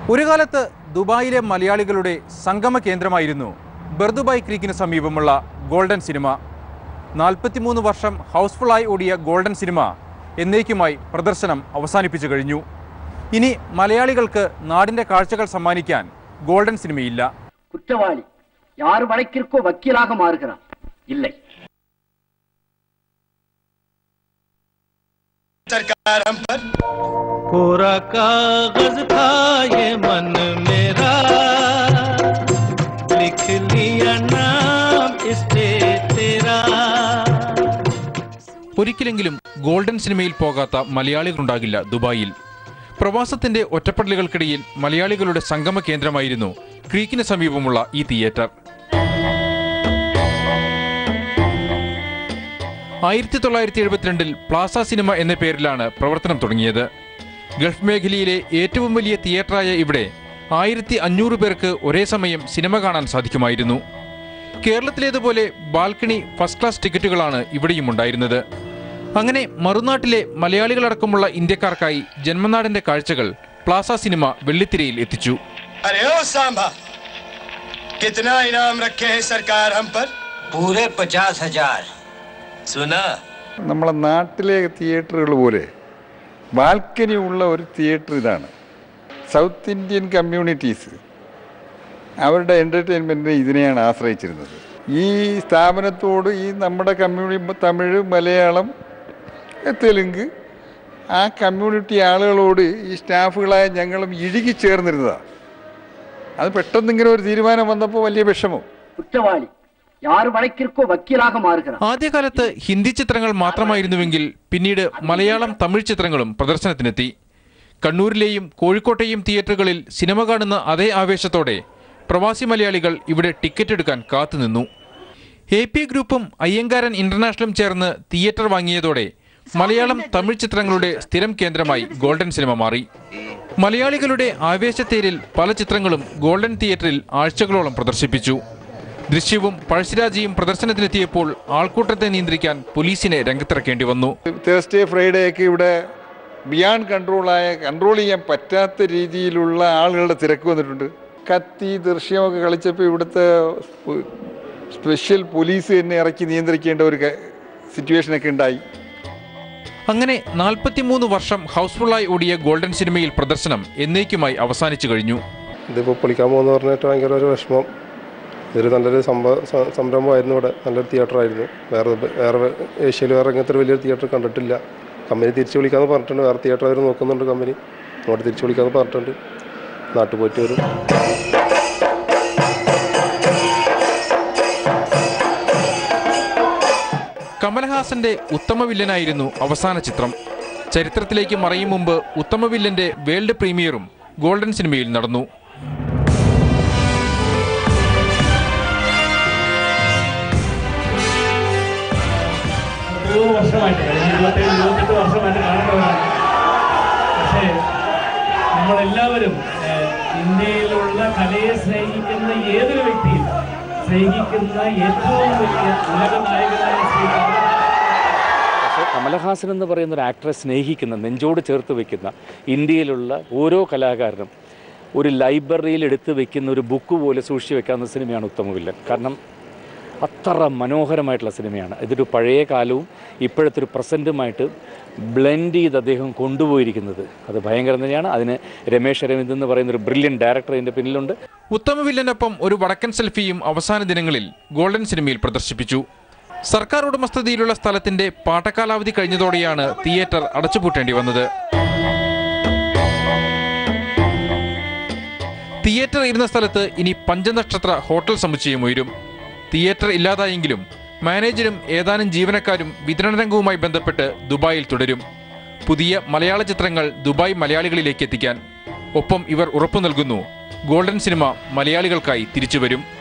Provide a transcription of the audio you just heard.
ഒരു കാലത്ത് ദുബായിലെ മലയാളികളുടെ സംഗമ കേന്ദ്രമായിരുന്നു ബർദുബായ് ക്രീക്കിന് സമീപമുള്ള ഗോൾഡൻ സിനിമ നാൽപ്പത്തിമൂന്ന് വർഷം ഹൗസ്ഫുള്ളായി ഓടിയ ഗോൾഡൻ സിനിമ എന്നേക്കുമായി പ്രദർശനം അവസാനിപ്പിച്ചു കഴിഞ്ഞു ഇനി മലയാളികൾക്ക് നാടിൻ്റെ കാഴ്ചകൾ സമ്മാനിക്കാൻ ഗോൾഡൻ സിനിമയില്ല குற்றவாளி யார் வழக்கிற்கோ வக்கீலாக மாறுகிறான் இல்லை सरकार हम पर पूरा कागज था ये मन मेरा लिख लिया नाम इस पे तेरा ഒരിക്കലെങ്കിലും ഗോൾഡൻ സിനിമയിൽ പോകാത്ത മലയാളികളുണ്ടാകില്ല ദുബായിൽ പ്രവാസത്തിന്റെ ഒറ്റപ്പെടലുകൾക്കിടയിൽ മലയാളികളുടെ സംഗമ കേന്ദ്രമായിരുന്നു ക്രീക്കിന് സമീപമുള്ള ഈ തിയേറ്റർ ആയിരത്തി തൊള്ളായിരത്തി എഴുപത്തിരണ്ടിൽ പ്ലാസ സിനിമ എന്ന പേരിലാണ് പ്രവർത്തനം തുടങ്ങിയത് ഗൾഫ് മേഖലയിലെ ഏറ്റവും വലിയ തിയേറ്ററായ ഇവിടെ ആയിരത്തി അഞ്ഞൂറ് പേർക്ക് ഒരേ സമയം സിനിമ കാണാൻ സാധിക്കുമായിരുന്നു കേരളത്തിലേതുപോലെ ബാൽക്കണി ഫസ്റ്റ് ക്ലാസ് ടിക്കറ്റുകളാണ് ഇവിടെയും ഉണ്ടായിരുന്നത് അങ്ങനെ മറുനാട്ടിലെ മലയാളികളടക്കമുള്ള ഇന്ത്യക്കാർക്കായി ജന്മനാടിന്റെ കാഴ്ചകൾ പ്ലാസ സിനിമ വെള്ളിത്തിരയിൽ എത്തിച്ചു अरे ओ सांभा कितना इनाम रखे हैं सरकार हम पर पूरे पचास हजार सुना നമ്മളെ നാട്ടിലെ തിയേറ്ററുകൾ പോലെ ബാൽക്കനി ഉള്ള ഒരു തിയേറ്റർ ഇതാണ് സൗത്ത് ഇന്ത്യൻ കമ്മ്യൂണിറ്റീസ് അവരുടെ എൻ്റർടൈൻമെൻറ്റിനെ ഇതിനെയാണ് ആശ്രയിച്ചിരുന്നത് ഈ സ്ഥാപനത്തോട് ഈ നമ്മുടെ കമ്മ്യൂണി തമിഴ് മലയാളം തെലുങ്ക് ആ കമ്മ്യൂണിറ്റി ആളുകളോട് ഈ സ്റ്റാഫുകളായ ഞങ്ങളും ഇഴുകി ചേർന്നിരുന്നതാണ് അത് പെട്ടെന്ന് ഇങ്ങനെ ഒരു തീരുമാനം വന്നപ്പോൾ വലിയ വിഷമം குற்றவாளி யார் வழக்கிற்கோ வக்கீலாக மாறுகிறான் ആദ്യകാലത്ത് ഹിന്ദി ചിത്രങ്ങൾ മാത്രമായിരുന്നുവെങ്കിൽ പിന്നീട് മലയാളം തമിഴ് ചിത്രങ്ങളും പ്രദർശനത്തിനെത്തി കണ്ണൂരിലെയും കോഴിക്കോട്ടെയും തിയേറ്ററുകളിൽ സിനിമ കാണുന്ന അതേ ആവേശത്തോടെ പ്രവാസി മലയാളികൾ ഇവിടെ ടിക്കറ്റ് എടുക്കാൻ കാത്തുനിന്നു എ പി ഗ്രൂപ്പും അയ്യങ്കാരൻ ഇന്റർനാഷണലും ചേർന്ന് തിയേറ്റർ വാങ്ങിയതോടെ മലയാളം തമിഴ് ചിത്രങ്ങളുടെ സ്ഥിരം കേന്ദ്രമായി ഗോൾഡൻ സിനിമ മാറി മലയാളികളുടെ ആവേശത്തേരിൽ പല ചിത്രങ്ങളും ഗോൾഡൻ തിയേറ്ററിൽ ആഴ്ചകളോളം പ്രദർശിപ്പിച്ചു ദൃശ്യവും പഴശ്ശിരാജയും പ്രദർശനത്തിനെത്തിയപ്പോൾ ആൾക്കൂട്ടത്തെ നിയന്ത്രിക്കാൻ പോലീസിനെ രംഗത്തിറക്കേണ്ടി വന്നു തേഴ്സ്ഡേ ഫ്രൈഡേ ഒക്കെ ഇവിടെ ബിയാണ്ട് കൺട്രോളായ കൺട്രോൾ ചെയ്യാൻ പറ്റാത്ത രീതിയിലുള്ള ആളുകളുടെ തിരക്ക് വന്നിട്ടുണ്ട് കത്തി ദൃശ്യമൊക്കെ കളിച്ചപ്പോൾ ഇവിടുത്തെ സ്പ- സ്പെഷ്യൽ പോലീസ് തന്നെ ഇറക്കി നിയന്ത്രിക്കേണ്ട ഒരു ക- സിറ്റുവേഷനൊക്കെ ഉണ്ടായി അങ്ങനെ നാൽപ്പത്തിമൂന്ന് വർഷം ഹൗസ്ഫുള്ളായി ഓടിയ ഗോൾഡൻ സിനിമയിൽ പ്രദർശനം എന്നേക്കുമായി അവസാനിച്ചു കഴിഞ്ഞു ഇതിപ്പോൾ പൊളിക്കാൻ പോകുന്ന പറഞ്ഞിട്ട് ഭയങ്കര ഒരു വിഷമം ഇതൊരു നല്ലൊരു സംഭവ സ- സംരംഭമായിരുന്നു ഇവിടെ നല്ലൊരു തിയേറ്റർ ആയിരുന്നു വേറെ വേറെ ഏഷ്യയിൽ വേറെ ഇങ്ങനത്തെ ഒരു വലിയൊരു തിയേറ്റർ കണ്ടിട്ടില്ല കമ്പനി തിരിച്ചു വിളിക്കാമെന്ന് പറഞ്ഞിട്ടുണ്ട് വേറെ തിയേറ്റർ അവർ നോക്കുന്നുണ്ട് കമ്പനി അങ്ങോട്ട് തിരിച്ചു വിളിക്കാമെന്ന് പറഞ്ഞിട്ടുണ്ട് നാട്ടിൽ പോയിട്ട് വരും കമൽഹാസന്റെ ഉത്തമ വില്ലനായിരുന്നു അവസാന ചിത്രം ചരിത്രത്തിലേക്ക് മറയും മുമ്പ് ഉത്തമ വില്ലന്റെ വേൾഡ് പ്രീമിയറും ഗോൾഡൻ സിനിമയിൽ നടന്നു എത്രയോ വർഷമായിട്ട് കഴിഞ്ഞ ഇരുപത്തേഴ് ഇരുപത്തെട്ട് വർഷമായിട്ട് കാണുന്നവരാണ് പക്ഷേ നമ്മളെല്ലാവരും ഏഹ്, ഇന്ത്യയിലുള്ള കലയെ സ്നേഹിക്കുന്ന ഏതൊരു വ്യക്തിയും സ്നേഹിക്കുന്ന ഏറ്റവും വലിയ ഉലക നായകനായ ശ്രീ കമലഹാസൻ പക്ഷേ കമലഹാസൻ എന്ന് പറയുന്ന ഒരു ആക്ടറെ സ്നേഹിക്കുന്ന നെഞ്ചോട് ചേർത്ത് വെക്കുന്ന ഇന്ത്യയിലുള്ള ഓരോ കലാകാരനും ഒരു ലൈബ്രറിയിൽ എടുത്ത് വെക്കുന്ന ഒരു ബുക്ക് പോലെ സൂക്ഷിച്ച് വെക്കാവുന്ന സിനിമയാണ് ഉത്തമവില്ലൻ കാരണം അത്ര മനോഹരമായിട്ടുള്ള സിനിമയാണ് ഇതൊരു പഴയ കാലവും ഇപ്പോഴത്തെ ഒരു പ്രസൻറ്റുമായിട്ട് ബ്ലെൻഡ് ചെയ്ത് അദ്ദേഹം കൊണ്ടുപോയിരിക്കുന്നത് അത് ഭയങ്കരം തന്നെയാണ് അതിന് രമേശ് അരവിന്ദ് എന്ന് പറയുന്ന ഒരു ബ്രില്യൻ ഡയറക്ടർ ഇതിൻ്റെ പിന്നിലുണ്ട് ഉത്തമ വില്ലനൊപ്പം ഒരു വടക്കൻ സെൽഫിയും അവസാന ദിനങ്ങളിൽ ഗോൾഡൻ സിനിമയിൽ പ്രദർശിപ്പിച്ചു സർക്കാർ ഉടമസ്ഥതയിലുള്ള സ്ഥലത്തിന്റെ പാട്ടക്കാലാവധി കഴിഞ്ഞതോടെയാണ് തിയേറ്റർ അടച്ചുപൂട്ടേണ്ടി വന്നത് തിയേറ്റർ ഇരുന്ന സ്ഥലത്ത് ഇനി പഞ്ചനക്ഷത്ര ഹോട്ടൽ സമുച്ചയം ഉയരും തിയേറ്റർ ഇല്ലാതായെങ്കിലും മാനേജരും ഏതാനും ജീവനക്കാരും വിതരണ രംഗവുമായി ബന്ധപ്പെട്ട് ദുബായിൽ തുടരും പുതിയ മലയാള ചിത്രങ്ങൾ ദുബായ് മലയാളികളിലേക്ക് എത്തിക്കാൻ ഒപ്പം ഇവർ ഉറപ്പു നൽകുന്നു ഗോൾഡൻ സിനിമ മലയാളികൾക്കായി തിരിച്ചുവരും